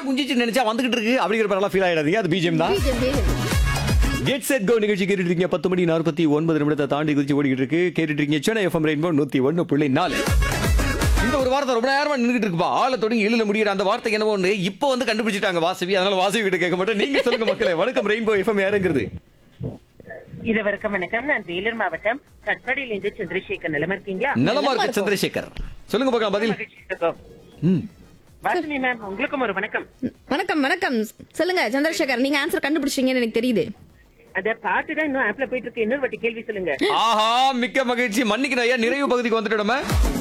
குஞ்சிச்சு நினைச்சா வந்துகிட்டு இருக்கு அப்படிங்கிற பேரெல்லாம் ஃபீல் ஆயிடாதீங்க அது பிஜிஎம் தான் கெட் செட் கோ நிகழ்ச்சி கேட்டுட்டு இருக்கீங்க பத்து மணி நாற்பத்தி ஒன்பது நிமிடத்தை தாண்டி குதிச்சு ஓடிக்கிட்டு இருக்கு கேட்டுட்டு இருக்கீங்க சென்னை எஃப்எம் ரெயின்போ நூத்தி ஒன்னு புள்ளி நாலு இந்த ஒரு வார்த்தை ரொம்ப நேரமா நின்றுட்டு இருக்குப்பா ஆளை தொடங்கி எழுல முடியிற அந்த வார்த்தை என்னவோ ஒண்ணு இப்போ வந்து கண்டுபிடிச்சிட்டாங்க வாசவி அதனால வாசவி கிட்ட கேட்க மாட்டேன் நீங்க சொல்லுங்க மக்களே வணக்கம் ரெயின்போ எஃப்எம் யாருங்கிறது இருவருக்கும் வணக்கம் நான் வேலூர் மாவட்டம் கட்பாடியில் இருந்து சந்திரசேகர் நிலம இருக்கீங்களா நலமா இருக்கு சந்திரசேகர் சொல்லுங்க பார்க்கலாம் பதில் மகிழ்ச்சி இருக்கும். ம். வாசுமி மேம் உங்களுக்கும் ஒரு வணக்கம் வணக்கம் வணக்கம் சொல்லுங்க சந்திரசேகர் நீங்க ஆன்சர் கண்டுபிடிச்சீங்கன்னு எனக்கு தெரியுது அந்த பாட்டு தான் இன்னும் ஆப்ல போயிட்டு இருக்கு இன்னொரு வாட்டி கேள்வி சொல்லுங்க ஆஹா மிக்க மகிழ்ச்சி மன்னிக்கணும் ஐயா நிறைவு பகுதிக்கு வந்துட்டோம்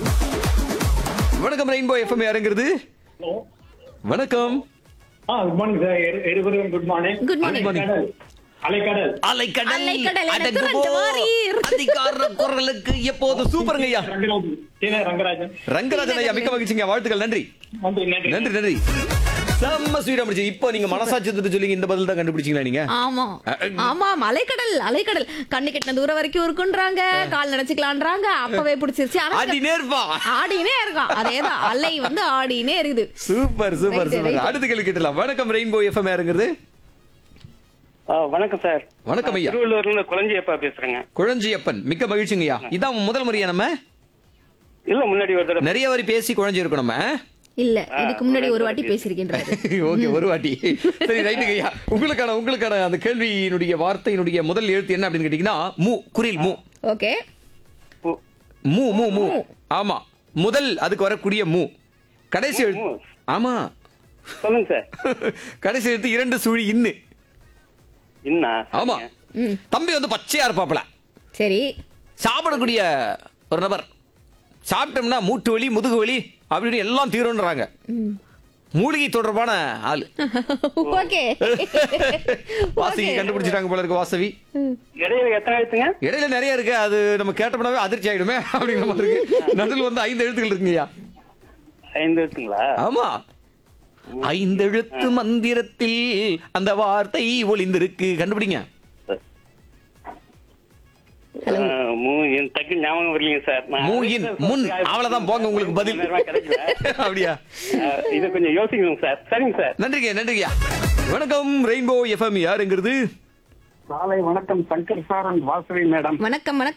வணக்கம் ரெயின்போ எஃப்எம் யாருங்கிறது வணக்கம் ஆ குட் மார்னிங் சார் இருவரும் குட் மார்னிங் Good morning. அலைக்கடல் அலைக்கடல் அலைக்கடல் அலைக்கடல், எனக்கு அடங்குவோர் ரெண்டு வாரீர். அதிகார குரலுக்கு எப்போது சூப்பருங்க ஐயா ரங்கராஜன் சீன ரங்கராஜன் ரங்கராஜன் ஐயா மிக்க மகிழ்ச்சிங்க வாழ்த்துக்கள் நன்றி நன்றி நன்றி நன்றி நன்றி செம்ம ஸ்வீடா முடிச்சு இப்போ நீங்க மனசாட்சி எடுத்துட்டு சொல்லிங்க இந்த பதில் தான் கண்டுபிடிச்சீங்களா நீங்க ஆமா ஆமா அலைக்கடல் அலைக்கடல் கண்ணு கெட்டின தூரம் வரைக்கும் இருக்குன்றாங்க கால் நினைச்சுக்கலான்றாங்க அப்பவே பிடிச்சிருச்சு ஆனா அடி நேர்பா ஆடினே இருக்கான் அதேதான் அலை வந்து ஆடினே இருக்குது super super Right, super right. அடுத்த கேள்வி கேட்டலாம் வணக்கம் ரெயின்போ எஃப்எம் யாருங்கிறது ஆ, வணக்கம் சார் வணக்கம் ஐயா திருவள்ளூர்ல இருந்து குழஞ்சியப்பா பேசுறேங்க குழஞ்சியப்பன் மிக்க மகிழ்ச்சிங்க ஐயா இதான் முதல் முறையா நம்ம இல்ல முன்னாடி ஒரு தடவை நிறைய வாரி பேசி குழஞ்சி இருக்கோம் நம்ம இல்ல இதுக்கு முன்னாடி ஒரு வாட்டி பேசியிருக்கின்றாரு ஓகே ஒரு வாட்டி சரி ரைட்டுங்க ஐயா உங்களுக்கான உங்களுக்கான அந்த கேள்வியினுடைய வார்த்தையினுடைய முதல் எழுத்து என்ன அப்படின்னு கேட்டீங்கன்னா மூ குரில் மூ ஓகே பூ- மூ மூ மூ ஆமா முதல் அதுக்கு வரக்கூடிய மூ கடைசி எழுத்து மூ. ஆமா சொல்லுங்க சார் கடைசி எழுத்து இரண்டு சுழி இன்னு என்ன ஆமா ம் தம்பி வந்து பச்சையா இருப்பாப்ல சரி சாப்பிடக்கூடிய ஒரு நபர் சாப்பிட்டோம்னா மூட்டு வலி முதுகு வலி அப்படின்னு எல்லாம் தீரும்ன்றாங்க மூலிகை தொடர்பான ஆளு ஓகே வாசிக்கு கண்டுபிடிச்சிட்டாங்க போல இருக்கு வாசவி இடையில எத்தனை எழுத்துங்க இடையில நிறைய இருக்கு அது நம்ம கேட்டோம்னாவே அதிர்ச்சி ஆயிடுமே அப்படிங்கிற மாதிரி இருக்கு நடுவில் வந்து ஐந்து எழுத்துக்கள் இருக்குங்கய்யா ஐந்து எழுத்துங்களா ஆமா ஐந்தெழுத்து மந்திரத்தில் அந்த வார்த்தை ஒளிந்திருக்கு கண்டுபிடிங்க ஆ, மூ என் டக்கு ஞாபகம் வரலைங்க சார் நான் மூயின் முன் அவ்வளவுதான் போங்க உங்களுக்கு பதில் நேரமா கிடைக்கல. அப்படியா ஆ, இது கொஞ்சம் யோசிக்கணும் சார் சரிங்க சார் நன்றிங்க நன்றிங்க வணக்கம் ரெயின்போ எஃப்எம் யாருங்கிறது காலை வணக்கம் Shankar sir and Vasavi madam வணக்கம் வணக்கம்